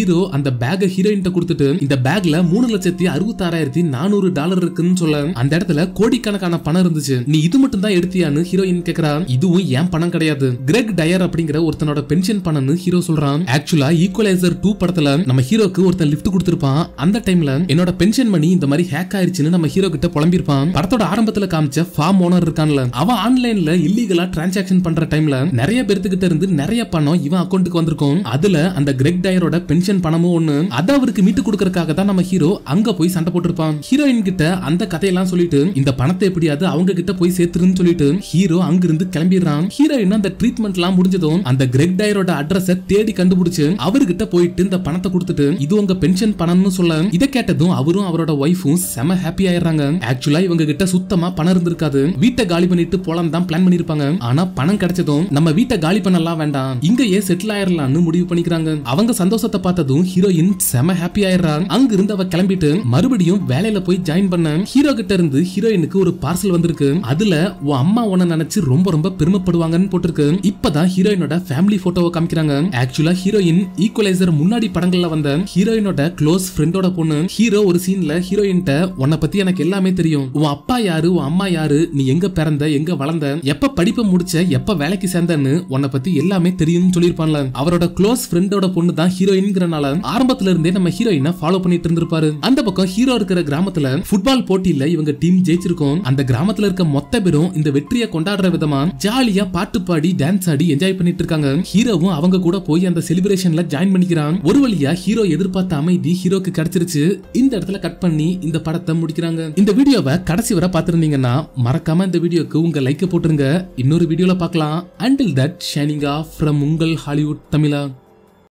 S1: அந்த பேக்கை ஹீரோயின் கொடுத்துட்டு இந்த பேக்ல மூணு லட்சத்தி அறுபத்தாறாயிரத்தி நானூறு டாலர் இருக்குன்னு சொல்ல அந்த இடத்துல கோடிக்கணக்கான பணம் இருந்துச்சு நீ இது மட்டும் தான் எடுத்தியான்னு ஹீரோயின் கேக்குறா இதுவும் ஏன் பணம் கிடையாது கிரெக் டயர் அப்படிங்கிற ஒருத்தனோட பென்ஷன் பணம்னு ஹீரோ சொல்றான் ஆக்சுவலா ஈக்குவலைசர் டூ படத்துல நம்ம ஹீரோக்கு ஒருத்தன் லிஃப்ட் கொடுத்திருப்பான் அந்த டைம்ல என்னோட பென்ஷன் மணி இந்த மாதிரி ஹேக் ஆயிருச்சுன்னு நம்ம ஹீரோ கிட்ட புலம்பிருப்பான் படத்தோட ஆரம்பத்துல காமிச்ச ஃபார்ம் ஓனர் இருக்கான்ல அவன் ஆன்லைன்ல இல்லீகலா டிரான்சாக்ஷன் பண்ற டைம்ல நிறைய பேர்த்துக்கிட்ட இருந்து நிறைய பணம் இவன் அக்கௌண்ட்டுக்கு வந்திருக்கும் அதுல அந்த கிரெக் டயரோட பென்ஷன் பணமும் ஒண்ணு அதை அவருக்கு மீட்டு கொடுக்கறதுக்காக தான் நம்ம ஹீரோ அங்க போய் சண்டை போட்டிருப்பான் ஹீரோயின் கிட்ட அந்த கதையெல்லாம் சொல்லிட்டு இந்த பணத்தை எப்படியாவது அவங்க கிட்ட போய் சேர்த்துருன்னு சொல்லிட்டு ஹீரோ அங்கிருந்து கிளம்பிடுறான் ஹீரோயின் அந்த ட்ரீட்மெண்ட் எல்லாம் முடிஞ்சதும் அந்த கிரெக் டயரோட அட்ரஸ தேடி கண்டுபிடிச்சு அவர்கிட்ட போயிட்டு இந்த பணத்தை கொடுத்துட்டு இது உங்க பென்ஷன் பணம்னு சொல்ல இதை கேட்டதும் அவரும் அவரோட ஒய்ஃபும் செம ஹாப்பி ஆயிடுறாங்க ஆக்சுவலா இவங்க கிட்ட சுத்தமா பணம் இருந்திருக்காது வீட்டை காலி பண்ணிட்டு போலாம் தான் பிளான் பண்ணிருப்பாங்க ஆனா பணம் கிடைச்சதும் நம்ம வீட்டை காலி பண்ணலாம் வேண்டாம் இங்கேயே செட்டில் ஆயிரலாம்னு முடிவு பண்ணிக்கிறாங்க அவங்க சந்தோஷத்தை பார்த்ததும் ஹீரோயின் செம ஹாப்பி ஆயிடுறாங்க அங்க இருந்து அவ கிளம்பிட்டு மறுபடியும் வேலையில போய் ஜாயின் பண்ண ஹீரோ கிட்ட இருந்து ஹீரோயினுக்கு ஒரு பார்சல் வந்திருக்கு அதுல உன் அம்மா உன்னை நினைச்சு ரொம்ப ரொம்ப பெருமைப்படுவாங்கன்னு போட்டிருக்கு இப்பதான் ஹீரோயினோட ஃபேமிலி போட்டோவை காமிக்கிறாங்க ஆக்சுவலா ஹீரோயின் ஈக்குவலைசர் முன்னாடி படங்கள்ல வந்த ஹீரோயினோட க்ளோஸ் ஃப்ரெண்டோட பொண்ணு ஹீரோ ஒரு சீன்ல ஹீரோயின்ட்ட உன்னை பத்தி எனக்கு எல்லாமே தெரியும் உன் அப்பா யாரு உன் அம்மா யாரு நீ எங்க பிறந்த எங்க வளர்ந்த எப்ப படிப்பை முடிச்ச எப்ப வேலைக்கு சேர்ந்தன்னு உன்னை பத்தி எல்லாமே தெரியும்னு சொல்லியிருப்பான்ல அவரோட க்ளோஸ் ஃப்ரெண்டோட பொண்ணு தான் ஹீரோயின்ங்கிறனால ஆரம்பத்துல இருந்தே நம்ம ஹீரோயினை ஃபாலோ பண்ணிட்டு இருந்திருப்பாரு அந்த பக்கம் ஹீரோ இருக்கிற கிராமத்துல ஃபுட்பால் போட்டியில இவங்க டீம் ஜெயிச்சிருக்கோம் அந்த கிராமத்துல இருக்க மொத்த பேரும் இந்த வெற்றியை கொண்டாடுற விதமா ஜாலியா பாட்டு பாடி டான்ஸ் ஆடி என்ஜாய் பண்ணிட்டு இருக்காங்க ஹீரோவும் அவங்க கூட போய் அந்த செலிப்ரேஷன்ல ஜாயின் பண்ணிக்கிறான் ஒரு வழியா ஹீரோ எதிர்பார்த்த அமைதி ஹீரோக்கு கிடைச்சிருச்சு இந்த இடத்துல கட் பண்ணி இந்த படத்தை முடிக்கிறாங்க இந்த வீடியோவை கடைசி வரை பார்த்திருந்தீங்கன்னா மறக்காம இந்த வீடியோக்கு உங்க லைக்க போட்டுருங்க இன்னொரு வீடியோல பார்க்கலாம் until that signing off from உங்கள் ஹாலிவுட் தமிழா